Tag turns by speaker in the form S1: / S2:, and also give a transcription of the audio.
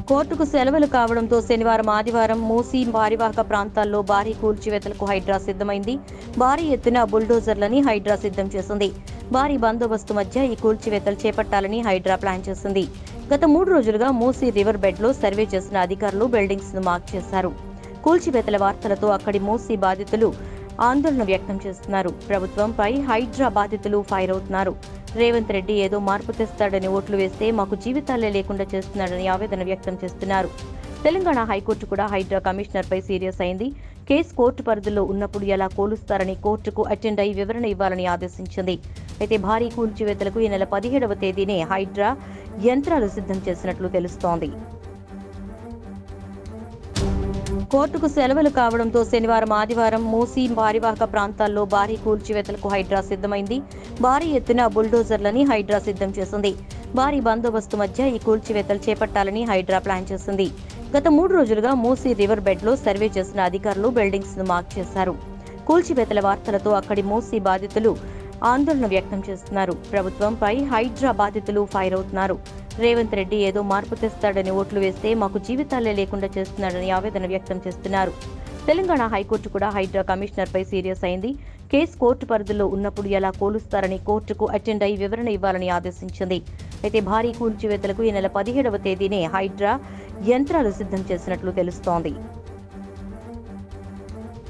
S1: కోర్టుకు సెలవులు కావడంతో శనివారం ఆదివారం మూసీ పారివాహక ప్రాంతాల్లో భారీ కూల్చివేతలకు హైడ్రా సిద్ధమైంది భారీ ఎత్తున బుల్డోజర్లని హైడ్రా సిద్ధం చేసింది భారీ బందోబస్తు మధ్య ఈ కూల్చివేతలు చేపట్టాలని హైడ్రా ప్లాన్ చేసింది గత మూడు రోజులుగా మూసీ రివర్ బెడ్లో సర్వే చేసిన అధికారులు బిల్డింగ్స్ ను మార్క్ చేశారు కూల్చివేతల వార్తలతో అక్కడి మూసీ బాధితులు ఆందోళన వ్యక్తం చేస్తున్నారు ప్రభుత్వంపై హైడ్రా బాధితులు ఫైర్ అవుతున్నారు రేవంత్ రెడ్డి ఏదో మార్పు తెస్తాడని ఓట్లు వేస్తే మాకు జీవితాలే లేకుండా చేస్తున్నాడని ఆవేదన వ్యక్తం చేస్తున్నారు తెలంగాణ హైకోర్టు కూడా హైడ్రా కమిషనర్ పై సీరియస్ అయింది కేసు కోర్టు పరిధిలో ఉన్నప్పుడు ఎలా కోలుస్తారని కోర్టుకు అటెండ్ అయి వివరణ ఇవ్వాలని ఆదేశించింది అయితే భారీ కూల్చివేతలకు ఈ నెల పదిహేడవ తేదీనే హైడ్రా యంత్రాలు సిద్ధం చేసినట్లు తెలుస్తోంది కోర్టుకు సెలవులు కావడంతో శనివారం ఆదివారం మూసీ పారివాహక ప్రాంతాల్లో భారీ కూల్చివేతలకు హైడ్రా సిద్ధమైంది భారీ ఎత్తున బుల్డోజర్లని హైడ్రా సిద్ధం చేసింది భారీ బందోబస్తు మధ్య ఈ కూల్చివేతలు చేపట్టాలని హైడ్రా ప్లాన్ చేసింది గత మూడు రోజులుగా మూసీ రివర్ బెడ్లో సర్వే చేసిన అధికారులు బిల్డింగ్స్ ను మార్క్ చేశారు కూల్చివేతల వార్తలతో అక్కడి మూసీ బాధితులు ఆందోళన వ్యక్తం చేస్తున్నారు ప్రభుత్వంపై హైడ్రా బాధితులు ఫైర్ అవుతున్నారు రేవంత్ రెడ్డి ఏదో మార్పు తెస్తాడని ఓట్లు వేస్తే మాకు జీవితాలే లేకుండా చేస్తున్నాడని ఆవేదన వ్యక్తం చేస్తున్నారు తెలంగాణ హైకోర్టు కూడా హైడ్రా కమిషనర్ పై సీరియస్ అయింది కేసు కోర్టు పరిధిలో ఉన్నప్పుడు ఎలా కోలుస్తారని కోర్టుకు అటెండ్ అయి వివరణ ఇవ్వాలని ఆదేశించింది అయితే భారీ కూల్చివేతలకు ఈ నెల పదిహేడవ తేదీనే హైడ్రా యంత్రాలు సిద్ధం చేసినట్లు తెలుస్తోంది